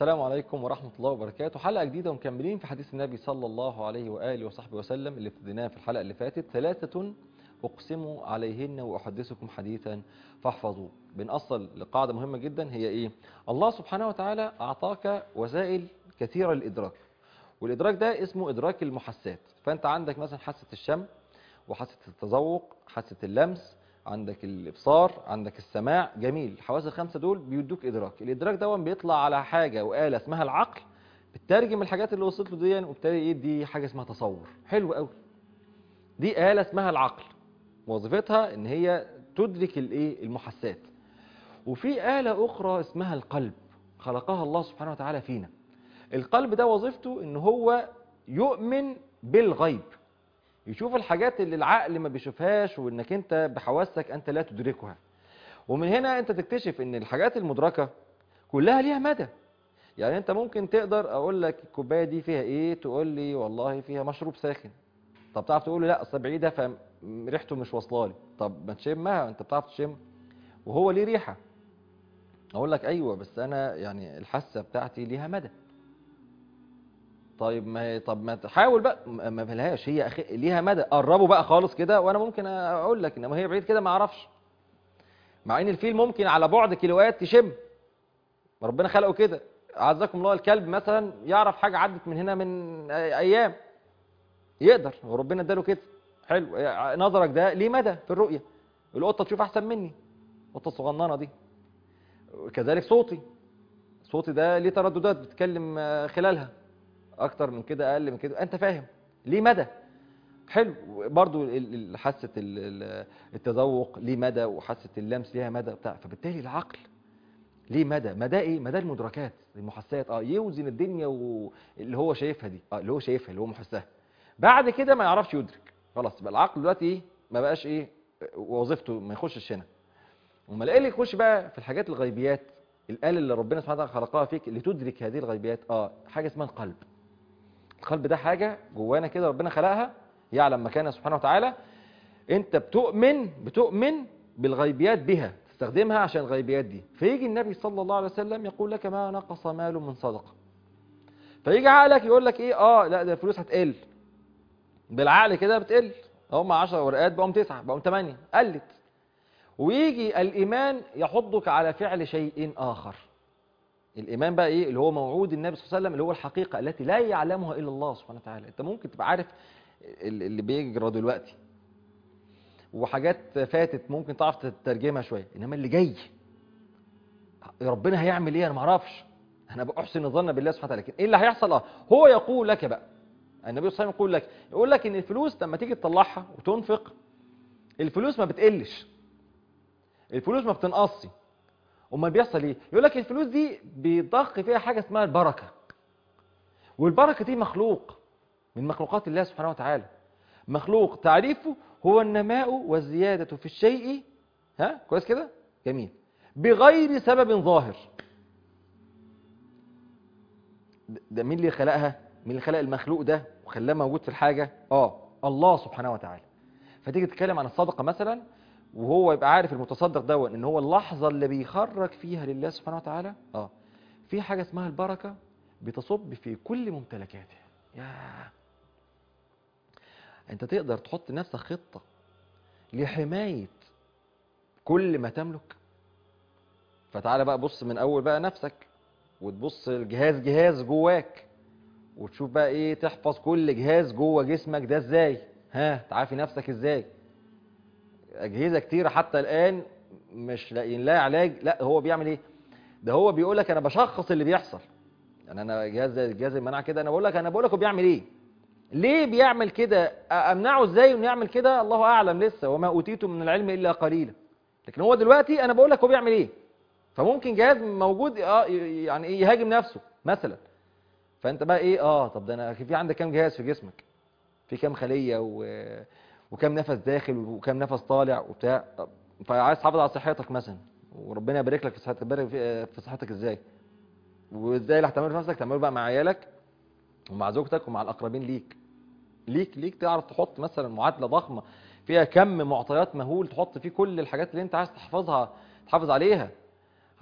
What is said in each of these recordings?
السلام عليكم ورحمة الله وبركاته حلقة جديدة ومكملين في حديث النبي صلى الله عليه وآله وصحبه وسلم اللي ابتديناه في الحلقة اللي فاتت ثلاثة أقسم عليهن وأحدثكم حديثا فاحفظوا بنأصل لقاعدة مهمة جدا هي إيه الله سبحانه وتعالى أعطاك وسائل كثيرة للإدراك والإدراك ده اسمه إدراك المحسات فأنت عندك مثلا حاسة الشم وحاسة التذوق حاسة اللمس عندك الابصار عندك السماع جميل الحواس الخمسه دول بيدوك ادراك الادراك ده بيطلع على حاجه وآلة اسمها العقل بتترجم الحاجات اللي وصلت له دي وبالتالي يدي حاجه اسمها تصور حلو قوي دي آلة اسمها العقل وظيفتها ان هي تدرك الايه المحسات وفي آلة اخرى اسمها القلب خلقها الله سبحانه وتعالى فينا القلب ده وظيفته ان هو يؤمن بالغيب يشوف الحاجات اللي العقل ما بيشوفهاش وانك انت بحواسك انت لا تدركها ومن هنا انت تكتشف ان الحاجات المدركة كلها ليها مدى يعني انت ممكن تقدر اقول لك الكوبايه دي فيها ايه تقول لي والله فيها مشروب ساخن طب تعرف تقول لي لا اصل بعيده فريحته مش واصله لي طب ما تشمها انت بتعرف تشم وهو ليه ريحه اقول لك ايوه بس انا يعني الحاسه بتاعتي ليها مدى طيب ما طب ما تحاول بقى ما فيهاش هي أخي... ليها مدى قربوا بقى خالص كده وانا ممكن اقول لك انما هي بعيد كده ما اعرفش مع ان الفيل ممكن على بعد كيلوات تشم ربنا خلقه كده عزكم الله الكلب مثلا يعرف حاجه عدت من هنا من ايام يقدر وربنا اداله كده حلو نظرك ده ليه مدى في الرؤيه القطه تشوف احسن مني القطه الصغننه دي كذلك صوتي صوتي ده ليه ترددات بتتكلم خلالها اكتر من كده اقل من كده انت فاهم ليه مدى حلو برضو حاسه التذوق ليه مدى وحاسه اللمس ليها مدى بتاع فبالتالي العقل ليه مدى مدى ايه مدى المدركات المحسات اه يوزن الدنيا واللي هو شايفها دي اه اللي هو شايفها اللي هو محسها بعد كده ما يعرفش يدرك خلاص يبقى العقل دلوقتي ايه ما بقاش ايه وظيفته ما يخشش هنا وما الاقي يخش بقى في الحاجات الغيبيات الآلة اللي ربنا سبحانه وتعالى خلقها فيك اللي تدرك هذه الغيبيات اه حاجه اسمها القلب القلب ده حاجة جوانا كده ربنا خلقها يعلم مكانها سبحانه وتعالى انت بتؤمن بتؤمن بالغيبيات بها تستخدمها عشان الغيبيات دي فيجي النبي صلى الله عليه وسلم يقول لك ما نقص مال من صدقة فيجي عقلك يقول لك ايه اه لا ده الفلوس هتقل بالعقل كده بتقل هم 10 ورقات بقوا 9 بقوا 8 قلت ويجي الايمان يحضك على فعل شيء اخر الايمان بقى ايه اللي هو موعود النبي صلى الله عليه وسلم اللي هو الحقيقه التي لا يعلمها الا الله سبحانه وتعالى انت ممكن تبقى عارف اللي بيجرى دلوقتي وحاجات فاتت ممكن تعرف تترجمها شويه انما اللي جاي ربنا هيعمل ايه انا ما اعرفش انا بحسن الظن بالله سبحانه وتعالى لكن ايه اللي هيحصل اه هو يقول لك بقى النبي صلى الله عليه وسلم يقول لك يقول لك ان الفلوس لما تيجي تطلعها وتنفق الفلوس ما بتقلش الفلوس ما بتنقصش امال بيحصل ايه يقول لك الفلوس دي بيضخ فيها حاجه اسمها البركه والبركه دي مخلوق من مخلوقات الله سبحانه وتعالى مخلوق تعريفه هو النماء والزياده في الشيء ها كويس كده جميل بغير سبب ظاهر ده مين اللي خلقها مين اللي خلق المخلوق ده وخلاه موجود في الحاجه اه الله سبحانه وتعالى فتيجي تتكلم عن الصدقه مثلا وهو يبقى عارف المتصدق ده ان هو اللحظه اللي بيخرج فيها لله سبحانه وتعالى اه في حاجه اسمها البركه بتصب في كل ممتلكاته يا انت تقدر تحط لنفسك خطه لحمايه كل ما تملك فتعالى بقى بص من اول بقى نفسك وتبص الجهاز جهاز جواك وتشوف بقى ايه تحفظ كل جهاز جوه جسمك ده ازاي ها تعافي نفسك ازاي اجهزه كتيره حتى الان مش لاقيين لها علاج لا هو بيعمل ايه ده هو بيقول لك انا بشخص اللي بيحصل يعني انا جهاز جهاز المناعه كده انا بقول لك انا بقول لك هو بيعمل ايه ليه بيعمل كده امنعه ازاي انه يعمل كده الله اعلم لسه وما اوتيتم من العلم الا قليلا لكن هو دلوقتي انا بقول لك هو بيعمل ايه فممكن جهاز موجود اه يعني ايه يهاجم نفسه مثلا فانت بقى ايه اه طب ده انا في عندك كام جهاز في جسمك في كام خليه و وكم نفس داخل وكم نفس طالع وبتاع فعايز تحافظ على صحتك مثلا وربنا يبارك لك في صحتك تبارك في صحتك ازاي وازاي اللي هتعمله في نفسك تعمله بقى مع عيالك ومع زوجتك ومع الاقربين ليك ليك ليك تعرف تحط مثلا معادله ضخمه فيها كم معطيات مهول تحط فيه كل الحاجات اللي انت عايز تحفظها تحافظ عليها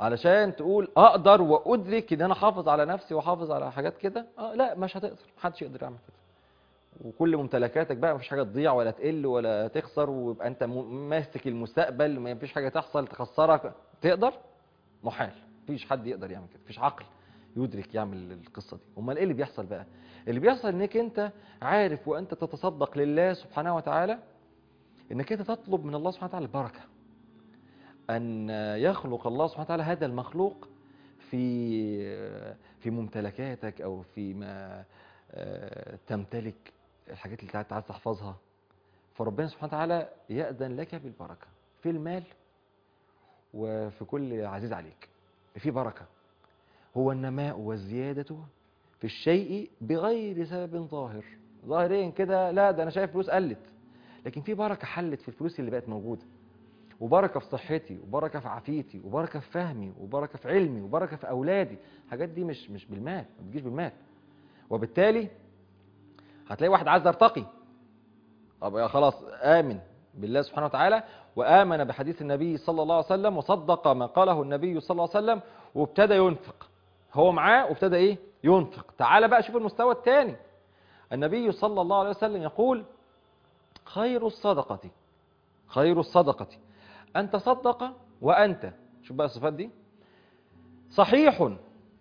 علشان تقول اقدر وادرك ان انا احافظ على نفسي واحافظ على حاجات كده اه لا مش هتقدر محدش يقدر يعمل كده وكل ممتلكاتك بقى مفيش حاجه تضيع ولا تقل ولا تخسر ويبقى انت م- ماسك المستقبل ما فيش حاجه تحصل تخسرك تقدر محال مفيش حد يقدر يعمل كده مفيش عقل يدرك يعمل القصه دي امال ايه اللي بيحصل بقى اللي بيحصل انك انت عارف وانت تتصدق لله سبحانه وتعالى انك انت تطلب من الله سبحانه وتعالى البركه ان يخلق الله سبحانه وتعالى هذا المخلوق في في ممتلكاتك او فيما آه، تمتلك الحاجات اللي انت عايز تحفظها فربنا سبحانه وتعالى يأذن لك بالبركه في المال وفي كل عزيز عليك في بركه هو النماء والزياده في الشيء بغير سبب ظاهر ظاهريا كده لا ده انا شايف فلوس قلت لكن في بركه حلت في الفلوس اللي بقت موجوده وبركه في صحتي وبركه في عافيتي وبركه في فهمي وبركه في علمي وبركه في اولادي الحاجات دي مش مش بالمال ما بتجيش بالمال وبالتالي هتلاقي واحد عايز يرتقي طب يا خلاص امن بالله سبحانه وتعالى وامن بحديث النبي صلى الله عليه وسلم وصدق ما قاله النبي صلى الله عليه وسلم وابتدى ينفق هو معاه وابتدى ايه ينفق تعال بقى شوف المستوى الثاني النبي صلى الله عليه وسلم يقول خير الصدقه خير الصدقه أن تصدق وأنت شوف بقى الصفات دي صحيح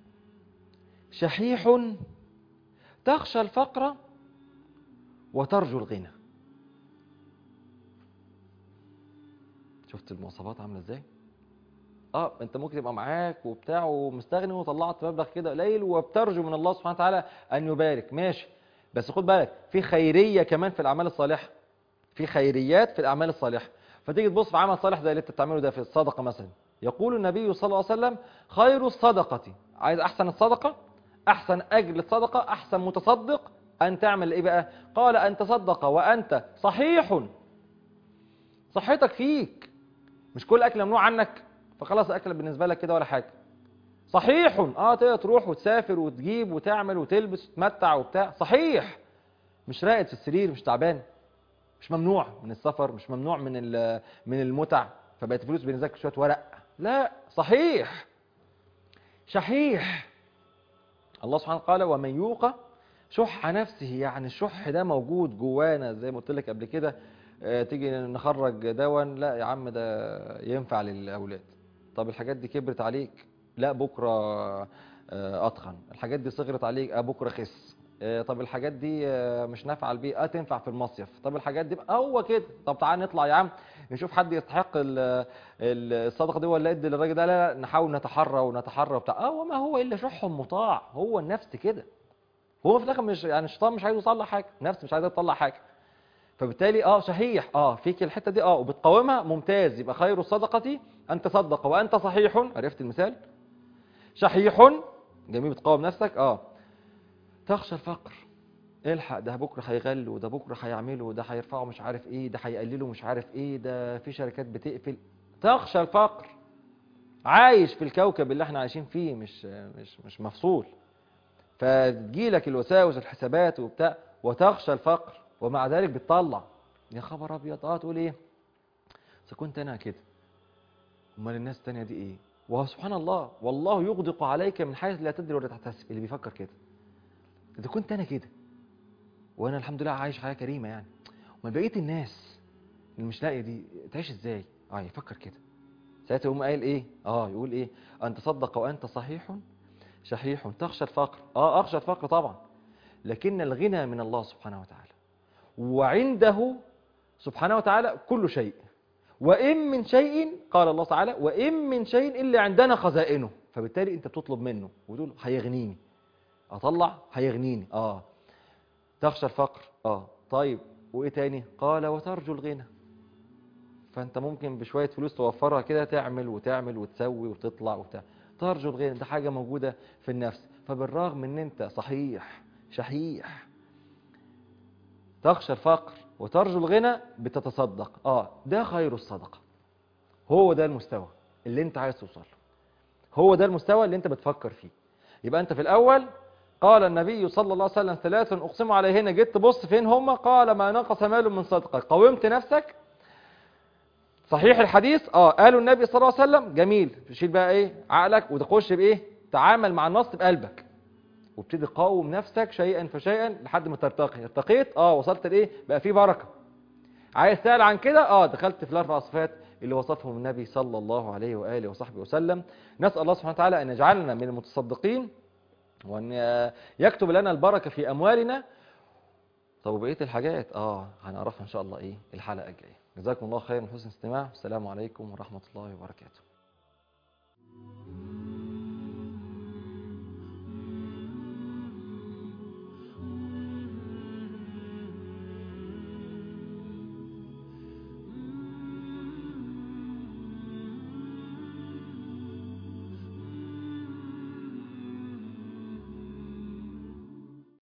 شحيح تخشى الفقر وترجو الغنى شفت المواصفات عامله ازاي اه انت ممكن تبقى معاك وبتاع ومستغني وطلعت مبلغ كده قليل وبترجو من الله سبحانه وتعالى ان يبارك ماشي بس خد بالك في خيريه كمان في الاعمال الصالحه في خيريات في الاعمال الصالحه فتيجي تبص في عمل صالح زي اللي انت بتعمله ده في الصدقه مثلا يقول النبي صلى الله عليه وسلم خير الصدقه عايز احسن الصدقه احسن اجر الصدقه احسن متصدق ان تعمل ايه بقى قال ان تصدق وانت صحيح صحتك فيك مش كل اكل ممنوع عنك فخلاص الاكل بالنسبه لك كده ولا حاجه صحيح اه تقدر تروح وتسافر وتجيب وتعمل وتلبس وتمتع وبتاع صحيح مش راقد في السرير مش تعبان مش ممنوع من السفر مش ممنوع من ال- من المتع فبقت فلوس بالنسبه لك شويه ورق لا صحيح شحيح الله سبحانه قال ومن يوق شح نفسه يعني الشح ده موجود جوانا زي ما قلت لك قبل كده آه، تيجي نخرج دون لا يا عم ده ينفع للاولاد طب الحاجات دي كبرت عليك لا بكره آه، اتخن الحاجات دي صغرت عليك اه بكره خس آه، طب الحاجات دي آه، مش نافعه البيئه اه تنفع في المصيف طب الحاجات دي بقى هو كده طب تعال نطلع يا عم نشوف حد يستحق ال- ال- الصدقه دي ولا ادي للراجل ده لا لا نحاول نتحرى ونتحرى وبتاع اه وما هو الا شح مطاع هو النفس كده هو في الاخر مش يعني الشيطان مش عايز يطلع حاجه النفس مش عايزه تطلع حاجه فبالتالي اه صحيح اه فيك الحته دي اه وبتقاومها ممتاز يبقى خير الصدقه ان تصدق وانت صحيح عرفت المثال شحيح جميل بتقاوم نفسك اه تخشى الفقر الحق ده بكره هيغلوا ده بكره هيعملوا ده هيرفعوا مش عارف ايه ده هيقللوا مش عارف ايه ده في شركات بتقفل تخشى الفقر عايش في الكوكب اللي احنا عايشين فيه مش مش مش مفصول فتجيلك الوساوس الحسابات وبتاع وتخشى الفقر ومع ذلك بتطلع يا خبر ابيض اه تقول ايه اذا كنت انا كده امال الناس التانية دي ايه وهو سبحان الله والله يغدق عليك من حيث لا تدري ولا تحتسب اللي بيفكر كده اذا كنت انا كده وانا الحمد لله عايش حياه كريمه يعني امال بقيه الناس اللي مش لاقيه دي تعيش ازاي اه يفكر كده ساعتها يقوم قايل ايه اه يقول ايه ان تصدق وانت صحيح شحيح تخشى الفقر اه اخشى الفقر طبعا لكن الغنى من الله سبحانه وتعالى وعنده سبحانه وتعالى كل شيء وإن من شيء قال الله تعالى وإن من شيء إلا عندنا خزائنه فبالتالي أنت بتطلب منه وتقول هيغنيني أطلع هيغنيني آه تخشى الفقر آه طيب وإيه تاني قال وترجو الغنى فأنت ممكن بشوية فلوس توفرها كده تعمل وتعمل وتسوي وتطلع وبتاع ترجو الغنى ده حاجة موجودة في النفس فبالرغم ان انت صحيح شحيح تخشى الفقر وترجو الغنى بتتصدق اه ده خير الصدقة هو ده المستوى اللي انت عايز توصل له هو ده المستوى اللي انت بتفكر فيه يبقى انت في الاول قال النبي صلى الله عليه وسلم ثلاث اقسم عليهن جيت تبص فين هما قال ما نقص مال من صدقه قومت نفسك صحيح الحديث اه قالوا النبي صلى الله عليه وسلم جميل تشيل بقى ايه عقلك وتخش بايه تعامل مع النص بقلبك وابتدي قاوم نفسك شيئا فشيئا لحد ما ترتقي ارتقيت اه وصلت لايه بقى في بركه عايز تعلى عن كده اه دخلت في الاربع صفات اللي وصفهم النبي صلى الله عليه واله وصحبه وسلم نسال الله سبحانه وتعالى ان يجعلنا من المتصدقين وان يكتب لنا البركه في اموالنا طب وبقيه الحاجات اه هنعرفها ان شاء الله ايه الحلقه الجايه جزاكم الله خيرا من حسن الاستماع السلام عليكم ورحمه الله وبركاته